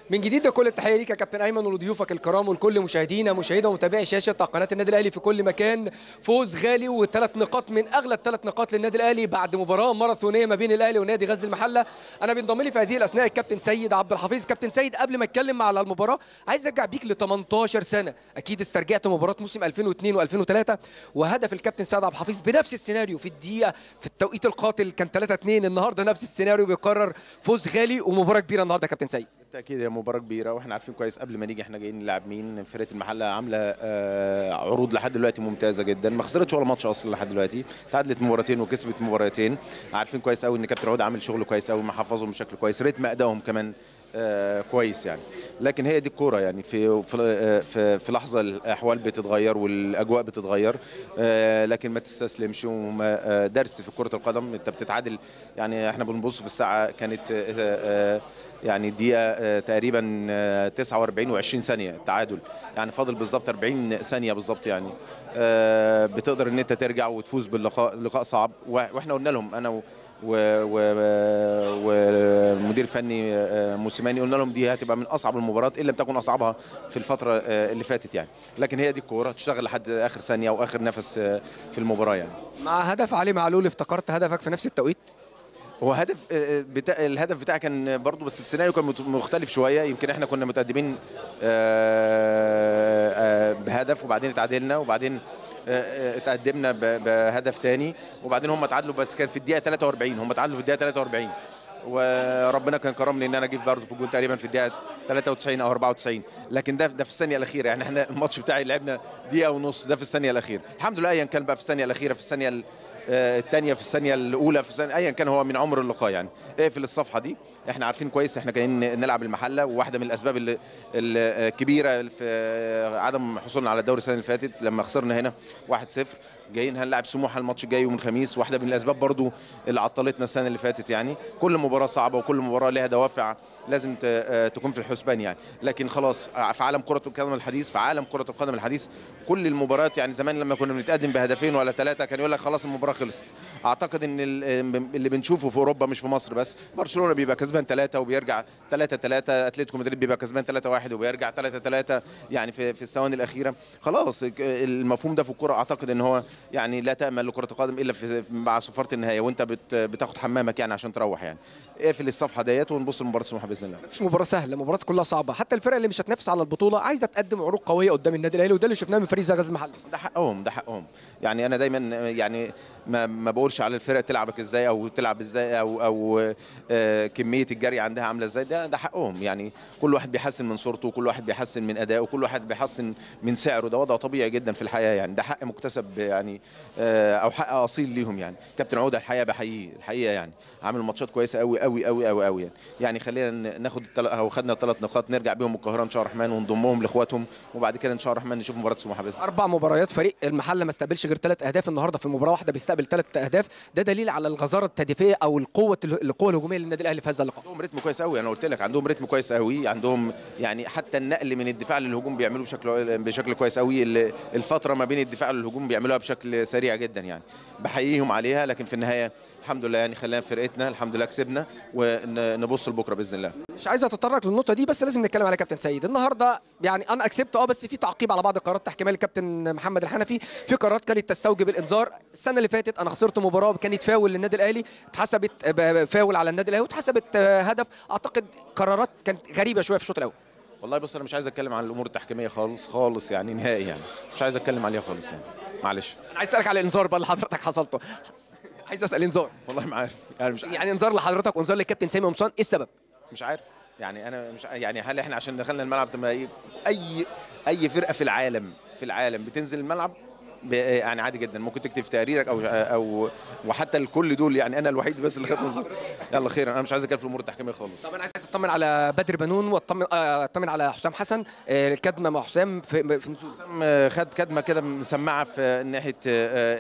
من جديد ده كل التحيه ليك يا كابتن ايمن ولضيوفك الكرام ولكل مشاهدينا مشاهدة ومتابعي شاشه قناه النادي الاهلي في كل مكان فوز غالي وثلاث نقاط من اغلى الثلاث نقاط للنادي الاهلي بعد مباراه ماراثونيه ما بين الاهلي ونادي غزل المحله انا بينضم لي في هذه الاثناء الكابتن سيد عبد الحفيظ كابتن سيد قبل ما اتكلم على المباراه عايز ارجع بيك ل 18 سنه اكيد استرجعت مباراه موسم 2002 و2003 وهدف الكابتن سيد عبد الحفيظ بنفس السيناريو في الدقيقه في التوقيت القاتل كان 3 2 النهارده نفس السيناريو بيكرر فوز غالي ومباراه كبيره النهارده يا كابتن سيد بالتاكيد هي مباراه كبيره واحنا عارفين كويس قبل ما نيجي احنا جايين نلعب مين فرقه المحله عامله آه، عروض لحد دلوقتي ممتازه جدا ما خسرتش ولا ماتش اصلا لحد دلوقتي تعادلت مباراتين وكسبت مباراتين عارفين كويس قوي ان كابتن عود عامل شغل كويس قوي محفظهم بشكل كويس ريتم ادائهم كمان آه، كويس يعني لكن هي دي الكوره يعني في في آه، في, في لحظه الاحوال بتتغير والاجواء بتتغير آه، لكن ما تستسلمش وما آه، درس في كره القدم انت بتتعادل يعني احنا بنبص في الساعه كانت آه، آه، يعني الدقيقه آه، تقريبا آه، 49 و20 ثانيه تعادل يعني فاضل بالظبط 40 ثانيه بالظبط يعني آه، بتقدر ان انت ترجع وتفوز باللقاء لقاء صعب واحنا قلنا لهم انا و ومدير فني آه، موسيماني قلنا لهم دي هتبقى من اصعب المباريات ان لم تكن اصعبها في الفتره آه، اللي فاتت يعني لكن هي دي الكوره تشتغل لحد اخر ثانيه واخر نفس آه، في المباراه يعني مع هدف علي معلول افتكرت هدفك في نفس التوقيت هو هدف آه، بتاع الهدف بتاعي كان برضو بس السيناريو كان مت- مختلف شويه يمكن احنا كنا متقدمين آه، آه، بهدف وبعدين اتعادلنا وبعدين آه، آه، اتقدمنا ب- بهدف تاني وبعدين هم اتعادلوا بس كان في الدقيقه 43 هم اتعادلوا في الدقيقه 43 وربنا كان كرمني ان انا جيت برضه في الجول تقريبا في الدقيقه 93 او 94 لكن ده ده في الثانيه الاخيره يعني احنا الماتش بتاعي لعبنا دقيقه ونص ده في الثانيه الاخيره الحمد لله ايا كان بقى في الثانيه الاخيره في الثانيه ال- آه، الثانيه في الثانيه الاولى في الثانيه ايا كان هو من عمر اللقاء يعني اقفل الصفحه دي احنا عارفين كويس احنا جايين نلعب المحله وواحده من الاسباب اللي- الكبيره في عدم حصولنا على الدوري السنه اللي فاتت لما خسرنا هنا 1-0 جايين هنلعب سموحه الماتش الجاي يوم الخميس واحده من الاسباب برضو اللي عطلتنا السنه اللي فاتت يعني كل مباراه صعبه وكل مباراه لها دوافع لازم ت- آه، تكون في الحسبان يعني لكن خلاص آه، في عالم كره القدم الحديث في عالم كره القدم الحديث كل المباريات يعني زمان لما كنا بنتقدم بهدفين ولا ثلاثه كان يقول لك خلاص المباراه خلصت اعتقد ان ال- اللي بنشوفه في اوروبا مش في مصر بس برشلونه بيبقى كسبان ثلاثه وبيرجع ثلاثه ثلاثه اتلتيكو مدريد بيبقى كسبان ثلاثه واحد وبيرجع ثلاثه ثلاثه يعني في في الثواني الاخيره خلاص ك- المفهوم ده في الكوره اعتقد ان هو يعني لا تامل لكره القدم الا في مع صفاره النهايه وانت بت بتاخد حمامك يعني عشان تروح يعني اقفل الصفحه ديت ونبص لمباراه سموحه باذن الله مش مباراه سهله مباراه كلها صعبه حتى الفرق اللي مش هتنافس على البطوله عايزه تقدم عروض قويه قدام النادي الاهلي وده اللي شفناه من فريق زي غزل المحله ده حقهم ده حقهم يعني انا دايما يعني ما, ما بقولش على الفرق تلعبك ازاي او تلعب ازاي او او آه كميه الجري عندها عامله ازاي ده ده حقهم يعني كل واحد بيحسن من صورته وكل واحد بيحسن من ادائه وكل واحد بيحسن من سعره ده وضع طبيعي جدا في الحياه يعني ده حق مكتسب يعني آه او حق اصيل ليهم يعني كابتن عوده الحقيقه بحييه الحقيقه يعني عامل ماتشات كويسه قوي قوي قوي قوي قوي يعني يعني خلينا ناخد التل... او خدنا الثلاث نقاط نرجع بيهم القاهره ان شاء الله الرحمن ونضمهم لاخواتهم وبعد كده ان شاء الله الرحمن نشوف مباراه سموحه باذن الله اربع مباريات فريق المحله ما استقبلش غير ثلاث اهداف النهارده في مباراه واحده بيستقبل ثلاث اهداف ده دليل على الغزاره التهديفيه او القوه القوه الهجوميه للنادي الاهلي في هذا اللقاء عندهم رتم كويس قوي انا قلت لك عندهم رتم كويس قوي عندهم يعني حتى النقل من الدفاع للهجوم بيعملوه بشكل بشكل كويس قوي ال- الفتره ما بين الدفاع للهجوم بيعملوها بشكل سريع جدا يعني بحييهم عليها لكن في النهايه الحمد لله يعني خلينا في فرقتنا الحمد لله كسبنا ونبص لبكره باذن الله مش عايز اتطرق للنقطه دي بس لازم نتكلم على كابتن سيد النهارده يعني انا اكسبت اه بس في تعقيب على بعض القرارات التحكيميه للكابتن محمد الحنفي في قرارات كانت تستوجب الانذار السنه اللي فاتت انا خسرت مباراه كانت فاول للنادي الاهلي اتحسبت ب- فاول على النادي الاهلي واتحسبت آه، هدف اعتقد قرارات كانت غريبه شويه في الشوط الاول والله بص انا مش عايز اتكلم عن الامور التحكيميه خالص خالص يعني نهائي يعني مش عايز اتكلم عليها خالص يعني معلش انا عايز اسالك على الانذار بقى اللي حضرتك حصلته عايز اسال انذار والله ما عارف يعني مش يعني انذار لحضرتك وانذار للكابتن سامي قمصان ايه السبب مش عارف يعني انا مش يعني هل احنا عشان دخلنا الملعب تبقى اي اي اي فرقه في العالم في العالم بتنزل الملعب ب- يعني عادي جدا ممكن تكتب في تقريرك او او وحتى الكل دول يعني انا الوحيد بس اللي خدت نظر يلا خير انا مش عايز اتكلم في الامور التحكيميه خالص طب انا عايز اطمن على بدر بنون واطمن آه، اطمن على حسام حسن آه، الكدمه مع حسام في في نزول تم خد كدمه كده مسمعه في ناحيه آه، آه،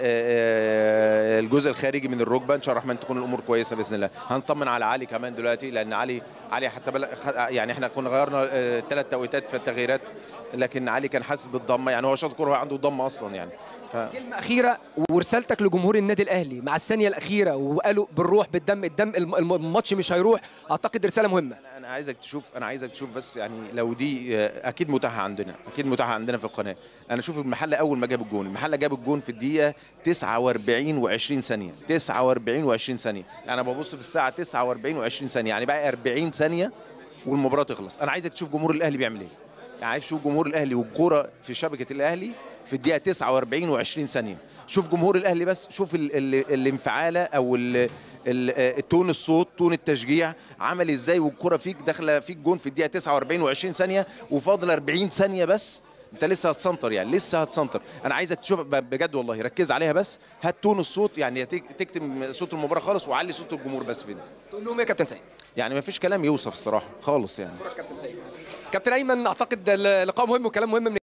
آه، الجزء الخارجي من الركبه ان شاء الله الرحمن تكون الامور كويسه باذن الله هنطمن على علي كمان دلوقتي لان علي علي حتى بل... خ- يعني احنا كنا غيرنا ثلاث توقيتات في التغييرات لكن علي كان حاسس بالضمه يعني هو شاط كوره هو عنده ضمه اصلا يعني ف... كلمة أخيرة ورسالتك لجمهور النادي الأهلي مع الثانية الأخيرة وقالوا بالروح بالدم الدم الم- الم- الماتش مش هيروح أعتقد رسالة مهمة انا أنا عايزك تشوف انا عايزك تشوف بس يعني لو دي آه، اكيد متاحه عندنا اكيد متاحه عندنا في القناه انا شوف المحله اول ما جاب الجون المحله جاب الجون في الدقيقه 49 و20 ثانيه 49 و20 ثانيه انا ببص في الساعه 49 و20 ثانيه يعني بقى 40 ثانيه والمباراه تخلص انا عايزك تشوف جمهور الاهلي بيعمل ايه يعني عايز تشوف جمهور الاهلي والكوره في شبكه الاهلي في الدقيقه 49 و20 ثانيه شوف جمهور الاهلي بس شوف ال ال الانفعاله او ال ال آه، تون الصوت تون التشجيع عمل ازاي والكره فيك داخله فيك جون في الدقيقه 49 و20 ثانيه وفاضل 40 ثانيه بس انت لسه هتسنطر يعني لسه هتسنطر انا عايزك تشوف ب- بجد والله ركز عليها بس هات تون الصوت يعني تك- تكتم صوت المباراه خالص وعلي صوت الجمهور بس في ده تقول لهم إيه يا كابتن سعيد؟ يعني ما فيش كلام يوصف الصراحه خالص يعني كابتن سعيد كابتن أيمن أعتقد اللقاء مهم وكلام مهم من